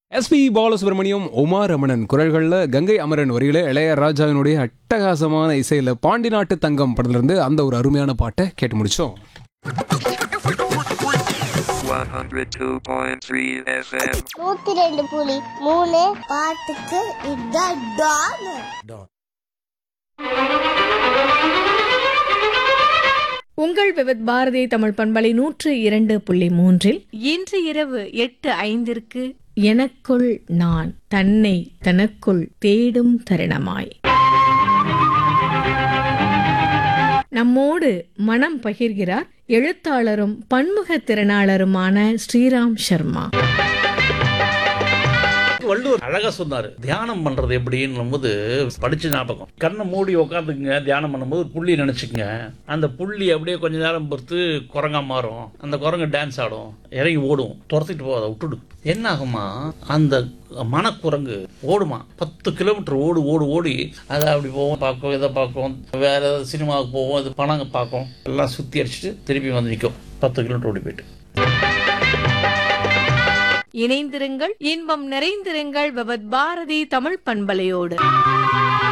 SP Balasubramaniam Umar Ramanan குரல்களில் கங்கை அமரன் வரியில இளையராஜாவினுடைய அட்டகாசமான இசையில பாண்டி நாட்டு தங்கம் படத்துல இருந்து அந்த ஒரு அருமையான பாட்டை கேட்டு முடிச்சோம் 102.3 FM. நூத்தி ரெண்டு புலி மூணு பாட்டுக்கு இதான் டான் உங்கள் விவித் பாரதி தமிழ் பண்பலை நூற்று இரண்டு புள்ளி மூன்றில் இன்று இரவு எட்டு ஐந்திற்கு எனக்குள் நான் தன்னை தனக்குள் தேடும் தருணமாய் நம்மோடு மனம் பகிர்கிறார் எழுத்தாளரும் பன்முக திறனாளருமான ஸ்ரீராம் சர்மா வள்ளுவர் அழகா சொன்னாரு தியானம் பண்றது எப்படின்னும் போது படிச்ச ஞாபகம் கண்ணை மூடி உட்காந்துக்குங்க தியானம் பண்ணும்போது புள்ளி நினைச்சுக்கங்க அந்த புள்ளி அப்படியே கொஞ்ச நேரம் பொறுத்து குரங்கா மாறும் அந்த குரங்கு டான்ஸ் ஆடும் இறங்கி ஓடும் துரத்திட்டு போகாத விட்டுடு என்ன ஆகுமா அந்த மனக்குரங்கு ஓடுமா பத்து கிலோமீட்டர் ஓடு ஓடு ஓடி அதை அப்படி போவோம் பார்க்கும் இதை பார்க்கும் வேற ஏதாவது சினிமாவுக்கு போவோம் அது பணங்க பார்க்கும் எல்லாம் சுத்தி அடிச்சுட்டு திருப்பி வந்து நிற்கும் பத்து கிலோமீட்டர் ஓடி போயிட்டு இணைந்திருங்கள் இன்பம் நிறைந்திருங்கள் விவத் பாரதி தமிழ் பண்பலையோடு